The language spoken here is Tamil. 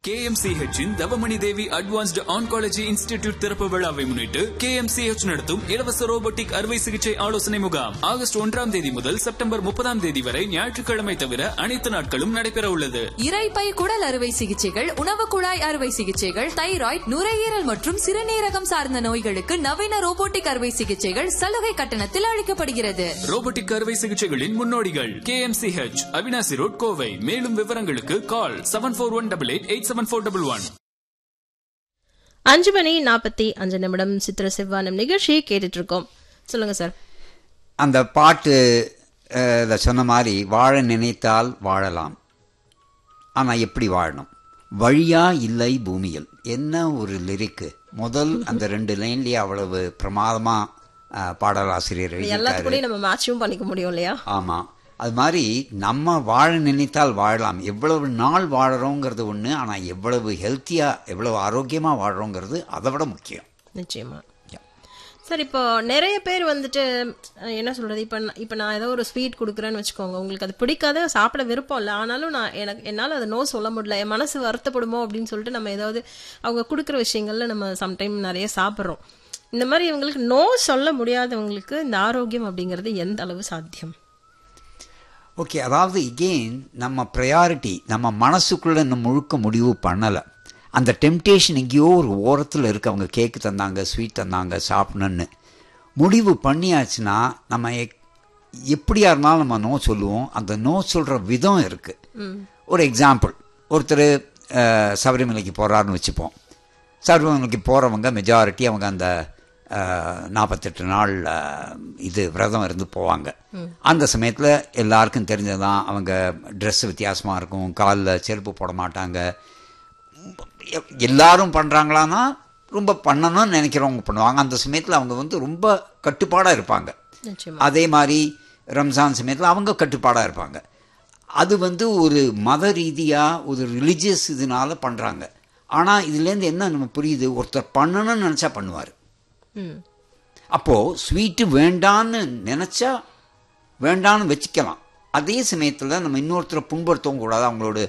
KMCH இன் Thavamani Devi Advanced Oncology Institute திறப்பு விழாவை முன்னிட்டு KMCH நடத்தும் இலவச ரோபோட்டிக் அறுவை சிகிச்சை ஆலோசனை முகாம் ஆகஸ்ட் ஒன்றாம் தேதி முதல் செப்டம்பர் முப்பதாம் தேதி வரை ஞாயிற்றுக்கிழமை தவிர அனைத்து நாட்களும் நடைபெற உள்ளது இரைப்பை குடல் அறுவை சிகிச்சைகள் உணவு குழாய் அறுவை சிகிச்சைகள் தைராய்டு நுரையீரல் மற்றும் சிறுநீரகம் சார்ந்த நோய்களுக்கு நவீன ரோபோட்டிக் அறுவை சிகிச்சைகள் சலுகை கட்டணத்தில் அளிக்கப்படுகிறது ரோபோட்டிக் அறுவை சிகிச்சைகளின் முன்னோடிகள் KMCH அவினாசி ரோட் கோவை மேலும் விவரங்களுக்கு call seven four one double eight eight seven four double one அஞ்சு மணி நாற்பத்தி அஞ்சு நிமிடம் சித்திர செவ்வானம் நிகழ்ச்சியை கேட்டுட்டு இருக்கோம் சொல்லுங்க சார் அந்த பாட்டு அஹ், இத சொன்ன மாதிரி வாழ நினைத்தால் வாழலாம் ஆனால் எப்படி வாழணும் வழியா இல்லை பூமியில் என்ன ஒரு லிரிக்கு முதல் அந்த ரெண்டு லைன்லயே அவ்வளவு பிரமாதமா அஹ், பாடலாசிரியர் எழுதியிருக்காரு எல்லாத்துக்கூடயும் நம்ம மேட்சும் பண்ணிக்க முடியும் இல்லையா ஆமா அது மாதிரி நம்ம வாழ நினைத்தால் வாழலாம் எவ்வளவு நாள் வாழறோங்கிறது ஒன்று ஆனால் எவ்வளவு ஹெல்த்தியா எவ்வளவு ஆரோக்கியமா வாழறோங்கிறது அதை விட முக்கியம் நிச்சயமா சார் இப்போ நிறைய பேர் வந்துட்டு அஹ், என்ன சொல்றது இப்போ இப்போ நான் ஏதோ ஒரு ஸ்வீட் கொடுக்குறேன்னு வச்சுக்கோங்க உங்களுக்கு அது பிடிக்காத சாப்பிட விருப்பம் இல்லை ஆனாலும் நான் எனக்கு என்னால் அதை நோ சொல்ல முடியல என் மனசு வருத்தப்படுமோ அப்படின்னு சொல்லிட்டு நம்ம ஏதாவது அவங்க கொடுக்குற விஷயங்கள்ல நம்ம சம்டைம் நிறைய சாப்பிட்றோம் இந்த மாதிரி இவங்களுக்கு நோ சொல்ல முடியாதவங்களுக்கு இந்த ஆரோக்கியம் அப்படிங்கிறது எந்த அளவு சாத்தியம் ஓகே அதாவது இகெயின் நம்ம ப்ரையாரிட்டி நம்ம மனசுக்குள்ள இன்னும் முழுக்க முடிவு பண்ணலை அந்த டெம்டேஷன் எங்கேயோ ஒரு ஓரத்தில் இருக்கு அவங்க கேக்கு தந்தாங்க ஸ்வீட் தந்தாங்க சாப்பிடணுன்னு முடிவு பண்ணியாச்சுன்னா நம்ம எக்- எப்படியா இருந்தாலும் நம்ம நோ சொல்லுவோம் அந்த நோ சொல்கிற விதம் இருக்கு ஒரு எக்ஸாம்பிள் ஒருத்தர் அஹ், சபரிமலைக்கு போகிறாருன்னு வச்சுப்போம் சபரிமலைக்கு போகிறவங்க மெஜாரிட்டி அவங்க அந்த நாற்பத்தெட்டு நாள் அஹ், இது விரதம் இருந்து போவாங்க அந்த சமயத்தில் எல்லாருக்கும் தெரிஞ்சதான் அவங்க ட்ரெஸ் வித்தியாசமாக இருக்கும் காலில் செருப்பு போட மாட்டாங்க எ- எல்லாரும் பண்ணுறாங்களான்னா ரொம்ப பண்ணணும்னு நினைக்கிறவங்க பண்ணுவாங்க அந்த சமயத்தில் அவங்க வந்து ரொம்ப கட்டுப்பாடாக இருப்பாங்க நிச்சயமா அதே மாதிரி ரம்ஜான் சமயத்தில் அவங்க கட்டுப்பாடாக இருப்பாங்க அது வந்து ஒரு மத ரீதியாக ஒரு ரிலிஜியஸ் இதனால பண்ணுறாங்க ஆனால் இதுலேருந்து என்ன நம்ம புரியுது ஒருத்தர் பண்ணணும்னு நினச்சா பண்ணுவார் ம் அப்போது ஸ்வீட்டு வேண்டான்னு நினச்சா வேண்டான்னு வச்சுக்கலாம் அதே சமயத்தில் நம்ம இன்னொருத்தரை புண்படுத்தவும் கூடாது அவங்களோட